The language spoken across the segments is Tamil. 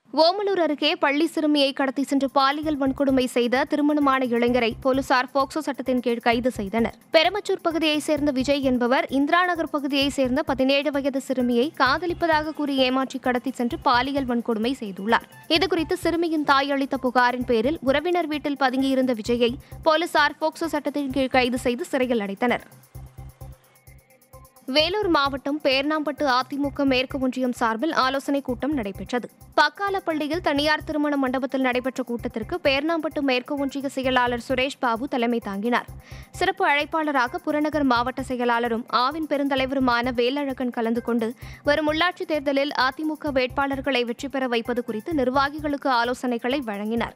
ஓமலூர் அருகே பள்ளி சிறுமியை கடத்தி சென்று பாலியல் வன்கொடுமை செய்த திருமணமான இளைஞரை போலீசார் போக்சோ சட்டத்தின் கீழ் கைது செய்தனர் பெரமச்சூர் பகுதியைச் சேர்ந்த விஜய் என்பவர் இந்திரா நகர் பகுதியைச் சேர்ந்த பதினேழு வயது சிறுமியை காதலிப்பதாக கூறி ஏமாற்றி கடத்தி சென்று பாலியல் வன்கொடுமை செய்துள்ளார் இதுகுறித்து சிறுமியின் தாய் அளித்த புகாரின் பேரில் உறவினர் வீட்டில் பதுங்கியிருந்த விஜயை போலீசார் போக்சோ சட்டத்தின் கீழ் கைது செய்து சிறையில் அடைத்தனர் வேலூர் மாவட்டம் பேர்ணாம்பட்டு அதிமுக மேற்கு ஒன்றியம் சார்பில் ஆலோசனைக் கூட்டம் நடைபெற்றது பக்காலப்பள்ளியில் தனியார் திருமண மண்டபத்தில் நடைபெற்ற கூட்டத்திற்கு பேர்ணாம்பட்டு மேற்கு ஒன்றிய செயலாளர் சுரேஷ் பாபு தலைமை தாங்கினார் சிறப்பு அழைப்பாளராக புறநகர் மாவட்ட செயலாளரும் ஆவின் பெருந்தலைவருமான வேலழகன் கலந்து கொண்டு வரும் உள்ளாட்சித் தேர்தலில் அதிமுக வேட்பாளர்களை வெற்றி பெற வைப்பது குறித்து நிர்வாகிகளுக்கு ஆலோசனைகளை வழங்கினார்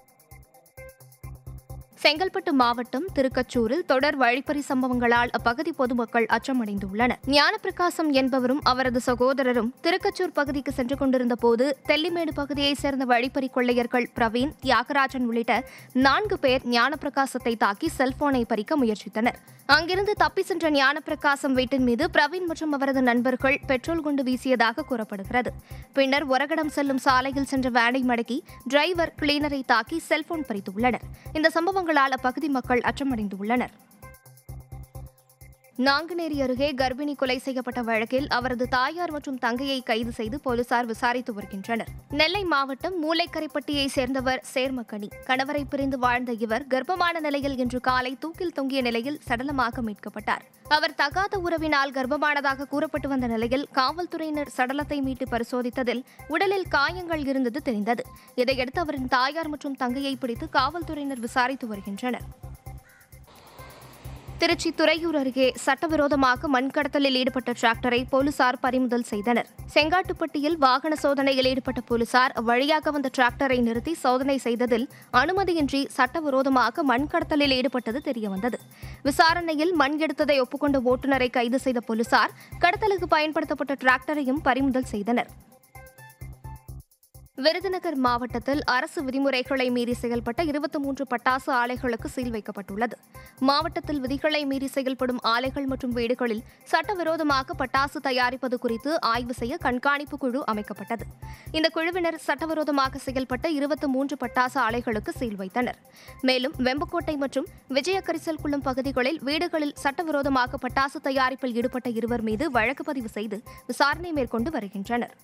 செங்கல்பட்டு மாவட்டம் திருக்கச்சூரில் தொடர் வழிப்பறி சம்பவங்களால் அப்பகுதி பொதுமக்கள் அச்சமடைந்துள்ளனர் ஞானப்பிரகாசம் என்பவரும் அவரது சகோதரரும் திருக்கச்சூர் பகுதிக்கு சென்று கொண்டிருந்த போது தெல்லிமேடு பகுதியைச் சேர்ந்த வழிப்பறி கொள்ளையர்கள் பிரவீன் தியாகராஜன் உள்ளிட்ட நான்கு பேர் ஞானப்பிரகாசத்தை தாக்கி செல்போனை பறிக்க முயற்சித்தனர் அங்கிருந்து தப்பி சென்ற ஞானப்பிரகாசம் வீட்டின் மீது பிரவீன் மற்றும் அவரது நண்பர்கள் பெட்ரோல் குண்டு வீசியதாக கூறப்படுகிறது பின்னர் ஒரகடம் செல்லும் சாலையில் சென்ற வேனை மடக்கி டிரைவர் கிளீனரை தாக்கி செல்போன் பறித்துள்ளனர் இந்த சம்பவங்களால் அப்பகுதி மக்கள் அச்சமடைந்துள்ளனர் நாங்குநேரி அருகே கர்ப்பிணி கொலை செய்யப்பட்ட வழக்கில் அவரது தாயார் மற்றும் தங்கையை கைது செய்து போலீசார் விசாரித்து வருகின்றனர் நெல்லை மாவட்டம் மூளைக்கரைப்பட்டியை சேர்ந்தவர் சேர்மக்கனி கணவரை பிரிந்து வாழ்ந்த இவர் கர்ப்பமான நிலையில் இன்று காலை தூக்கில் தொங்கிய நிலையில் சடலமாக மீட்கப்பட்டார் அவர் தகாத உறவினால் கர்ப்பமானதாக கூறப்பட்டு வந்த நிலையில் காவல்துறையினர் சடலத்தை மீட்டு பரிசோதித்ததில் உடலில் காயங்கள் இருந்தது தெரிந்தது இதையடுத்து அவரின் தாயார் மற்றும் தங்கையை பிடித்து காவல்துறையினர் விசாரித்து வருகின்றனர் திருச்சி துறையூர் அருகே சட்டவிரோதமாக மண்கடத்தலில் ஈடுபட்ட டிராக்டரை போலீசார் பறிமுதல் செய்தனர் செங்காட்டுப்பட்டியில் வாகன சோதனையில் ஈடுபட்ட போலீசார் வழியாக வந்த டிராக்டரை நிறுத்தி சோதனை செய்ததில் அனுமதியின்றி சட்டவிரோதமாக மண்கடத்தலில் ஈடுபட்டது தெரியவந்தது விசாரணையில் மண் எடுத்ததை ஒப்புக்கொண்ட ஓட்டுநரை கைது செய்த போலீசார் கடத்தலுக்கு பயன்படுத்தப்பட்ட டிராக்டரையும் பறிமுதல் செய்தனர் விருதுநகர் மாவட்டத்தில் அரசு விதிமுறைகளை மீறி செயல்பட்ட இருபத்தி மூன்று பட்டாசு ஆலைகளுக்கு சீல் வைக்கப்பட்டுள்ளது மாவட்டத்தில் விதிகளை மீறி செயல்படும் ஆலைகள் மற்றும் வீடுகளில் சட்டவிரோதமாக பட்டாசு தயாரிப்பது குறித்து ஆய்வு செய்ய கண்காணிப்பு குழு அமைக்கப்பட்டது இந்த குழுவினர் சட்டவிரோதமாக செயல்பட்ட இருபத்தி மூன்று பட்டாசு ஆலைகளுக்கு சீல் வைத்தனர் மேலும் வெம்பக்கோட்டை மற்றும் விஜயக்கரிசல் குளம் பகுதிகளில் வீடுகளில் சட்டவிரோதமாக பட்டாசு தயாரிப்பில் ஈடுபட்ட இருவர் மீது வழக்கு பதிவு செய்து விசாரணை மேற்கொண்டு வருகின்றனர்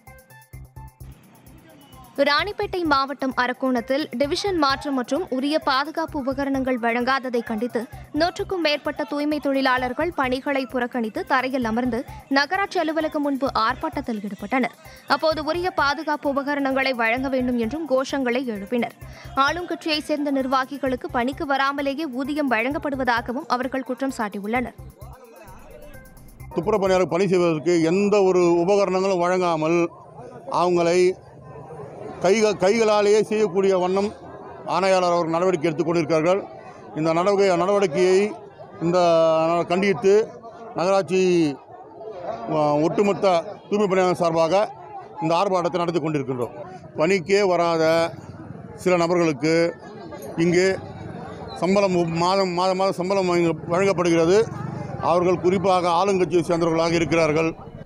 ராணிப்பேட்டை மாவட்டம் அரக்கோணத்தில் டிவிஷன் மாற்றம் மற்றும் உரிய பாதுகாப்பு உபகரணங்கள் வழங்காததை கண்டித்து நூற்றுக்கும் மேற்பட்ட தூய்மை தொழிலாளர்கள் பணிகளை புறக்கணித்து தரையில் அமர்ந்து நகராட்சி அலுவலகம் முன்பு ஆர்ப்பாட்டத்தில் ஈடுபட்டனர் அப்போது உரிய பாதுகாப்பு உபகரணங்களை வழங்க வேண்டும் என்றும் கோஷங்களை எழுப்பினர் ஆளும் கட்சியைச் சேர்ந்த நிர்வாகிகளுக்கு பணிக்கு வராமலேயே ஊதியம் வழங்கப்படுவதாகவும் அவர்கள் குற்றம் சாட்டியுள்ளனர் துப்புரவு பணியாளர் பணி செய்வதற்கு எந்த ஒரு உபகரணங்களும் வழங்காமல் அவங்களை கைக கைகளாலேயே செய்யக்கூடிய வண்ணம் ஆணையாளர் அவர் நடவடிக்கை எடுத்துக்கொண்டிருக்கிறார்கள் இந்த நடவடிக்கை நடவடிக்கையை இந்த கண்டித்து நகராட்சி அஹ், ஒட்டுமொத்த தூய்மை பணியாளர் சார்பாக இந்த ஆர்ப்பாட்டத்தை நடத்தி கொண்டிருக்கின்றோம் பணிக்கே வராத சில நபர்களுக்கு இங்கே சம்பளம் மாதம் மாதம் மாதம் சம்பளம் வழங்க- வழங்கப்படுகிறது அவர்கள் குறிப்பாக ஆளுங்கட்சியை சேர்ந்தவர்களாக இருக்கிறார்கள்